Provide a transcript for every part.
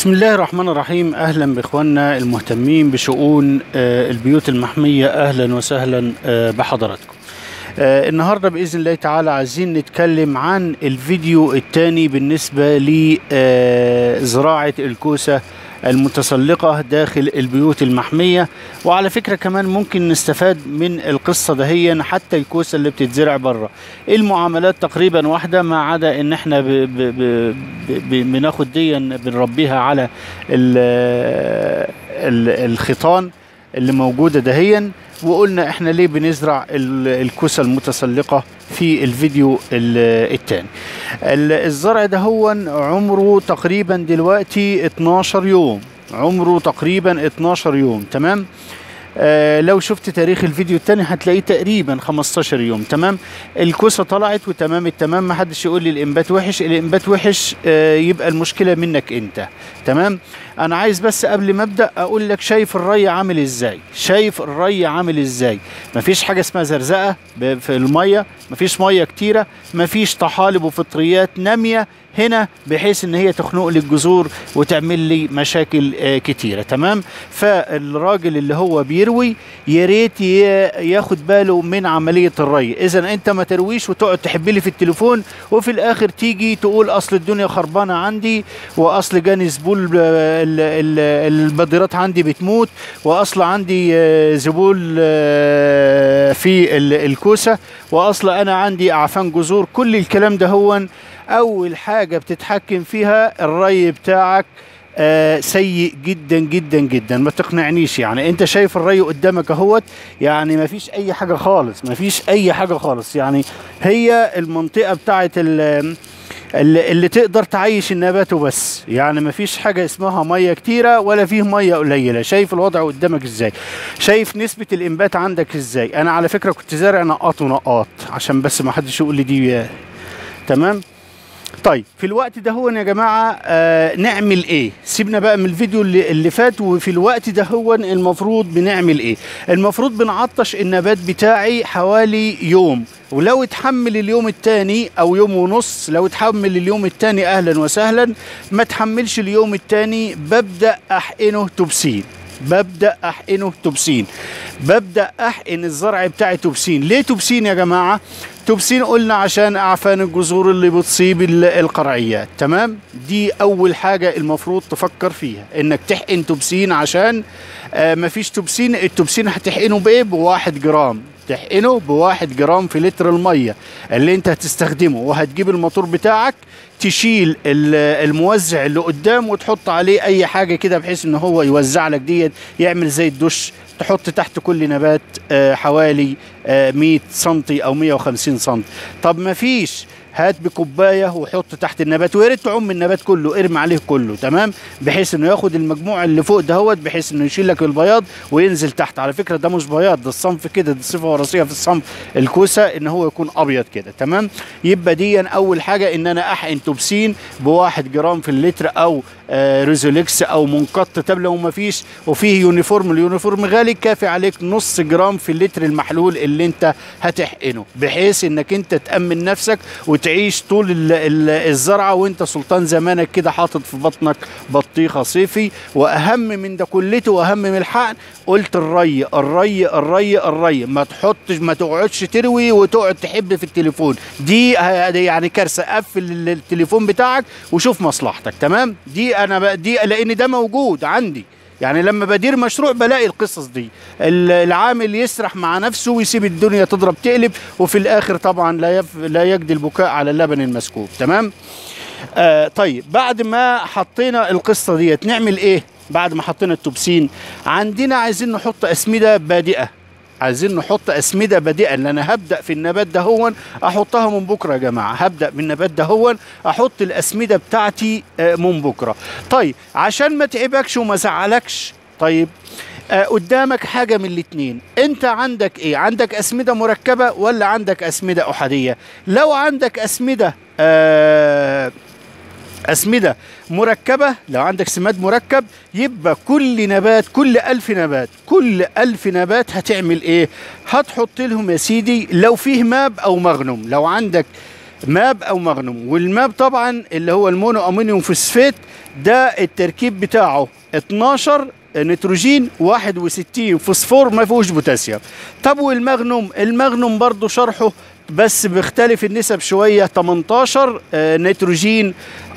بسم الله الرحمن الرحيم اهلا باخواننا المهتمين بشؤون آه، البيوت المحميه اهلا وسهلا آه، بحضراتكم آه، النهارده باذن الله تعالى عايزين نتكلم عن الفيديو الثاني بالنسبه لزراعه الكوسه المتسلقه داخل البيوت المحميه وعلى فكره كمان ممكن نستفاد من القصه دهيا حتى الكوسه اللي بتتزرع بره المعاملات تقريبا واحده ما عدا ان احنا ب ب ب ب ب بناخد ديا بنربيها على ال ال الخيطان اللي موجوده دهيا وقلنا احنا ليه بنزرع ال- الكوسه المتسلقه في الفيديو ال- التاني ال- الزرع ده هو عمره تقريبا دلوقتي 12 يوم عمره تقريبا 12 يوم تمام آه لو شفت تاريخ الفيديو التاني هتلاقيه تقريبا 15 يوم تمام الكوسه طلعت وتمام التمام ما حدش يقول لي الانبات وحش الانبات وحش آه يبقى المشكله منك انت تمام انا عايز بس قبل ما ابدا اقول لك شايف الري عامل ازاي شايف الري عامل ازاي مفيش حاجه اسمها زرزقه ب- في الميه مفيش ميه كتيره مفيش طحالب وفطريات ناميه هنا بحيث ان هي تخنق لي الجذور وتعمل لي مشاكل آه، كتيره تمام فالراجل اللي هو بيروي يا ريت ي- ياخد باله من عمليه الري اذا انت ما ترويش وتقعد تحب لي في التليفون وفي الاخر تيجي تقول اصل الدنيا خربانه عندي واصل جاني زبول آه، ال- ال- البديرات عندي بتموت واصل عندي آه، زبول آه، في ال- الكوسه واصل انا عندي اعفان جذور كل الكلام ده هو اول حاجه بتتحكم فيها الري بتاعك آه سيء جدا جدا جدا ما تقنعنيش يعني انت شايف الري قدامك اهوت يعني ما فيش اي حاجه خالص ما فيش اي حاجه خالص يعني هي المنطقه بتاعت ال- اللي, اللي تقدر تعيش النبات وبس يعني ما فيش حاجه اسمها ميه كتيره ولا فيه ميه قليله شايف الوضع قدامك ازاي شايف نسبه الانبات عندك ازاي انا على فكره كنت زارع نقاط ونقاط عشان بس ما حدش يقول لي دي آه، تمام طيب في الوقت ده هو يا جماعه آه نعمل ايه سيبنا بقى من الفيديو اللي, اللي فات وفي الوقت ده هو المفروض بنعمل ايه المفروض بنعطش النبات بتاعي حوالي يوم ولو اتحمل اليوم التاني او يوم ونص لو اتحمل اليوم التاني اهلا وسهلا ما تحملش اليوم التاني ببدا احقنه توبسين ببدا احقنه توبسين ببدا احقن الزرع بتاعي توبسين ليه توبسين يا جماعه توبسين قلنا عشان اعفان الجذور اللي بتصيب ال- القرعيات تمام دي اول حاجه المفروض تفكر فيها انك تحقن توبسين عشان آه مفيش توبسين التوبسين هتحقنه بايه بواحد جرام تحقنه بواحد جرام في لتر الميه اللي انت هتستخدمه وهتجيب الموتور بتاعك تشيل ال- الموزع اللي قدام وتحط عليه اي حاجه كده بحيث ان هو يوزع لك ديت يعمل زي الدش تحط تحت كل نبات آه، حوالي آه، 100 سنتي او 150 سنتي طب ما فيش هات بكوبايه وحط تحت النبات ويا ريت تعم النبات كله ارمي عليه كله تمام بحيث انه ياخد المجموع اللي فوق دهوت بحيث انه يشيل لك البياض وينزل تحت على فكره ده مش بياض ده الصنف كده دي صفه وراثيه في الصنف الكوسه ان هو يكون ابيض كده تمام يبقى دي اول حاجه ان انا احقن توبسين بواحد جرام في اللتر او آه ريزوليكس او منقط طب لو ما فيش وفيه يونيفورم اليونيفورم غالي كافي عليك نص جرام في اللتر المحلول اللي انت هتحقنه بحيث انك انت تامن نفسك وتعيش طول ال- ال- الزرعه وانت سلطان زمانك كده حاطط في بطنك بطيخه صيفي واهم من ده كلته واهم من الحقن قلت الري الري الري الري ما تحطش ما تقعدش تروي وتقعد تحب في التليفون دي ه- دي يعني كارثه قفل ال- التليفون بتاعك وشوف مصلحتك تمام دي انا ب- دي لان ده موجود عندي يعني لما بدير مشروع بلاقي القصص دي ال- العامل يسرح مع نفسه ويسيب الدنيا تضرب تقلب وفي الاخر طبعا لا يف لا يجدي البكاء على اللبن المسكوب تمام آه طيب بعد ما حطينا القصه ديت نعمل ايه بعد ما حطينا التوبسين عندنا عايزين نحط اسمده بادئه عايزين نحط اسمده بادئه لان انا هبدا في النبات ده هون احطها من بكره يا جماعه هبدا من النبات ده هون احط الاسمده بتاعتي آه، من بكره طيب عشان ما تعبكش وما زعلكش طيب آه قدامك حاجة من الاتنين انت عندك ايه عندك اسمدة مركبة ولا عندك اسمدة احادية لو عندك اسمدة آه أسمدة مركبة لو عندك سماد مركب يبقى كل نبات كل ألف نبات كل ألف نبات هتعمل إيه هتحط لهم يا سيدي لو فيه ماب أو مغنم لو عندك ماب او مغنم والماب طبعا اللي هو المونو امونيوم فوسفات ده التركيب بتاعه 12 نيتروجين 61 فوسفور ما فيهوش بوتاسيوم طب والمغنم المغنم برضو شرحه بس بيختلف النسب شوية 18 آه، نيتروجين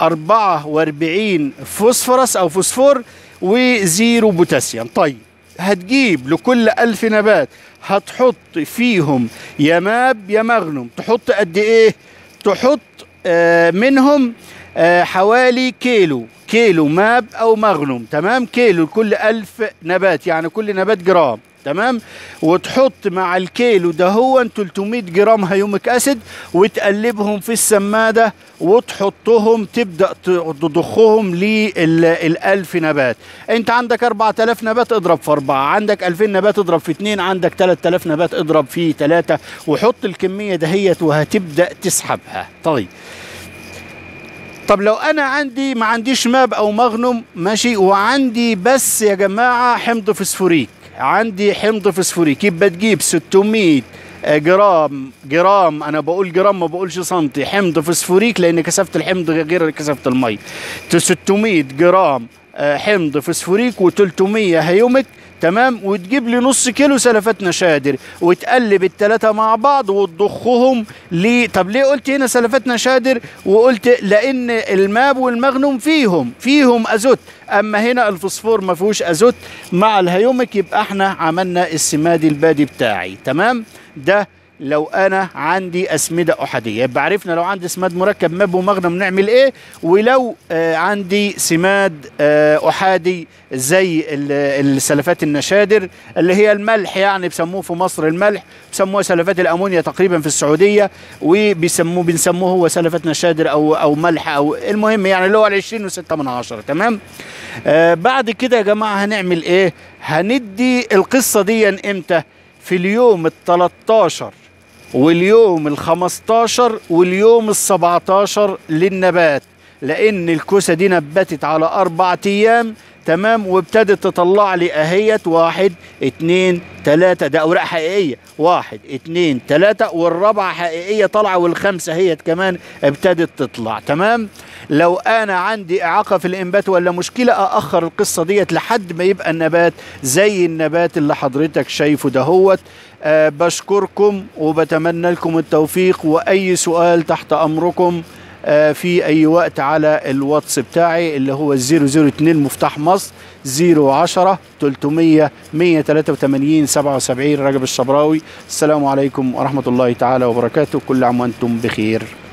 44 فوسفورس أو فوسفور وزيرو بوتاسيوم طيب هتجيب لكل ألف نبات هتحط فيهم يا ماب يا مغنم تحط قد إيه تحط آه، منهم آه، حوالي كيلو كيلو ماب أو مغنم تمام كيلو لكل ألف نبات يعني كل نبات جرام تمام وتحط مع الكيلو ده هو 300 جرام هيوميك اسيد وتقلبهم في السماده وتحطهم تبدا تضخهم للألف نبات انت عندك 4000 نبات اضرب في 4 عندك 2000 نبات اضرب في 2 عندك 3000 نبات اضرب في 3 وحط الكميه دهيت وهتبدا تسحبها طيب طب لو انا عندي ما عنديش ماب او مغنم ماشي وعندي بس يا جماعه حمض فسفوريك عندي حمض فسفوريك يبقى تجيب 600 جرام جرام انا بقول جرام ما بقولش سنتي حمض فسفوريك لان كثافه الحمض غير كثافه المي 600 جرام آه، حمض فسفوريك و300 هيومك تمام وتجيب لي نص كيلو سلفات نشادر وتقلب التلاتة مع بعض وتضخهم ليه طب ليه قلت هنا سلفات نشادر وقلت لان الماب والمغنم فيهم فيهم ازوت اما هنا الفوسفور ما فيهوش ازوت مع الهيومك يبقى احنا عملنا السماد البادي بتاعي تمام ده لو انا عندي اسمده احاديه يبقى عرفنا لو عندي سماد مركب ماب ومغنم نعمل ايه ولو آه عندي سماد آه احادي زي ال- السلفات النشادر اللي هي الملح يعني بسموه في مصر الملح بسموه سلفات الامونيا تقريبا في السعوديه وبيسموه بنسموه هو سلفات نشادر او او ملح او المهم يعني اللي هو ال 20 و6 من عشرة تمام آه بعد كده يا جماعه هنعمل ايه هندي القصه دي امتى في اليوم ال 13 واليوم ال 15 واليوم ال 17 للنبات لان الكوسه دي نبتت على اربع ايام تمام وابتدت تطلع لي اهيت واحد اتنين تلاتة ده اوراق حقيقية واحد اتنين تلاتة والرابعة حقيقية طالعة والخمسة هيت كمان ابتدت تطلع تمام لو انا عندي اعاقة في الانبات ولا مشكلة ااخر القصة ديت لحد ما يبقى النبات زي النبات اللي حضرتك شايفه دهوت أه بشكركم وبتمنى لكم التوفيق واي سؤال تحت امركم آه، في اي وقت على الواتس بتاعي اللي هو 002 مفتاح مصر 010 300 183 77 رجب الشبراوي السلام عليكم ورحمة الله تعالى وبركاته كل عام وانتم بخير